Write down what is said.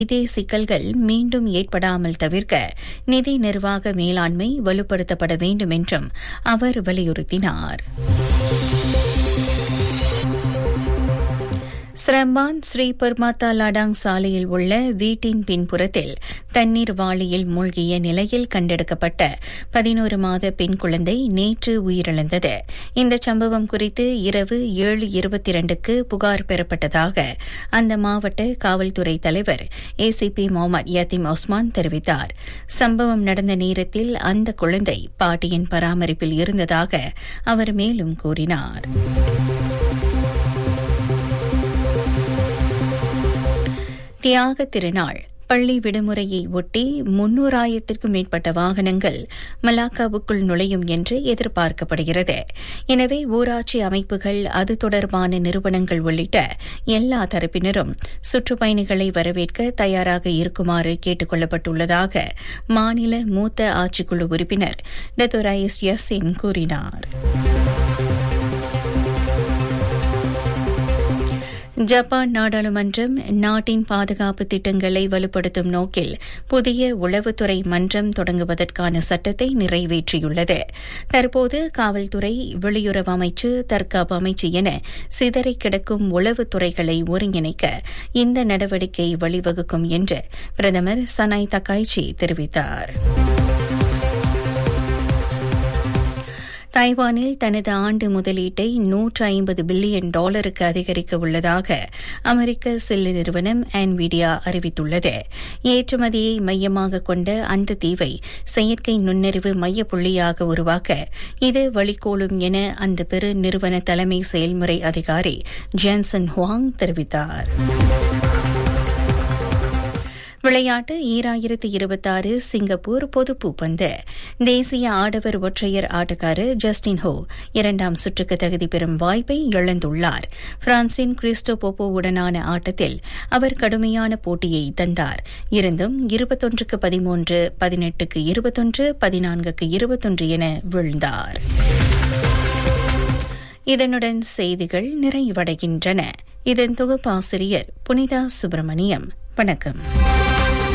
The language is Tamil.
இதே சிக்கல்கள் மீண்டும் ஏற்படாமல் தவிர்க்க நிதி நிர்வாக மேலாண்மை வலுப்படுத்தப்பட வேண்டும் என்றும் அவர் வலியுறுத்தினார் ஸ்ரம்பான் ஸ்ரீ பர்மாத்தா லாடாங் சாலையில் உள்ள வீட்டின் பின்புறத்தில் தண்ணீர் வாளியில் மூழ்கிய நிலையில் கண்டெடுக்கப்பட்ட பதினோரு மாத பெண் குழந்தை நேற்று உயிரிழந்தது இந்த சம்பவம் குறித்து இரவு ஏழு இருபத்தி இரண்டுக்கு புகார் பெறப்பட்டதாக அந்த மாவட்ட காவல்துறை தலைவர் ஏசிபி முகமது யத்தீம் ஒஸ்மான் தெரிவித்தார் சம்பவம் நடந்த நேரத்தில் அந்த குழந்தை பாட்டியின் பராமரிப்பில் இருந்ததாக அவர் மேலும் கூறினார் தியாக திருநாள் பள்ளி விடுமுறையை ஒட்டி முன்னூறாயிரத்திற்கும் மேற்பட்ட வாகனங்கள் மலாக்காவுக்குள் நுழையும் என்று எதிர்பார்க்கப்படுகிறது எனவே ஊராட்சி அமைப்புகள் அது தொடர்பான நிறுவனங்கள் உள்ளிட்ட எல்லா தரப்பினரும் சுற்றுப்பயணிகளை வரவேற்க தயாராக இருக்குமாறு கேட்டுக் கொள்ளப்பட்டுள்ளதாக மாநில மூத்த ஆட்சிக்குழு உறுப்பினர் டத்துரைஸ் யசின் கூறினார் ஜப்பான் நாடாளுமன்றம் நாட்டின் பாதுகாப்பு திட்டங்களை வலுப்படுத்தும் நோக்கில் புதிய உளவுத்துறை மன்றம் தொடங்குவதற்கான சட்டத்தை நிறைவேற்றியுள்ளது தற்போது காவல்துறை வெளியுறவு அமைச்சு தற்காப்பு அமைச்சு என சிதறி கிடக்கும் உளவுத்துறைகளை ஒருங்கிணைக்க இந்த நடவடிக்கை வழிவகுக்கும் என்று பிரதமர் சனாய் தக்காய்ச்சி தெரிவித்தார் தைவானில் தனது ஆண்டு முதலீட்டை நூற்று ஐம்பது பில்லியன் டாலருக்கு அதிகரிக்க உள்ளதாக அமெரிக்க சில்லு நிறுவனம் ஆன்விடியா அறிவித்துள்ளது ஏற்றுமதியை மையமாக கொண்ட அந்த தீவை செயற்கை நுண்ணறிவு மைய புள்ளியாக உருவாக்க இது வழிகோலும் என அந்த பெரு நிறுவன தலைமை செயல்முறை அதிகாரி ஜான்சன் ஹுவாங் தெரிவித்தார் விளையாட்டு ஈராயிரத்து இருபத்தாறு சிங்கப்பூர் பொது பூப்பந்து தேசிய ஆடவர் ஒற்றையர் ஆட்டக்காரர் ஜஸ்டின் ஹோ இரண்டாம் சுற்றுக்கு தகுதி பெறும் வாய்ப்பை இழந்துள்ளார் பிரான்சின் கிறிஸ்டோ போப்போவுடனான ஆட்டத்தில் அவர் கடுமையான போட்டியை தந்தார் இருந்தும் இருபத்தொன்றுக்கு பதிமூன்று பதினெட்டுக்கு இருபத்தொன்று பதினான்குக்கு இருபத்தொன்று என வீழ்ந்தார் இதனுடன் செய்திகள் நிறைவடைகின்றன இதன் தொகுப்பாசிரியர் புனிதா சுப்பிரமணியம் வணக்கம்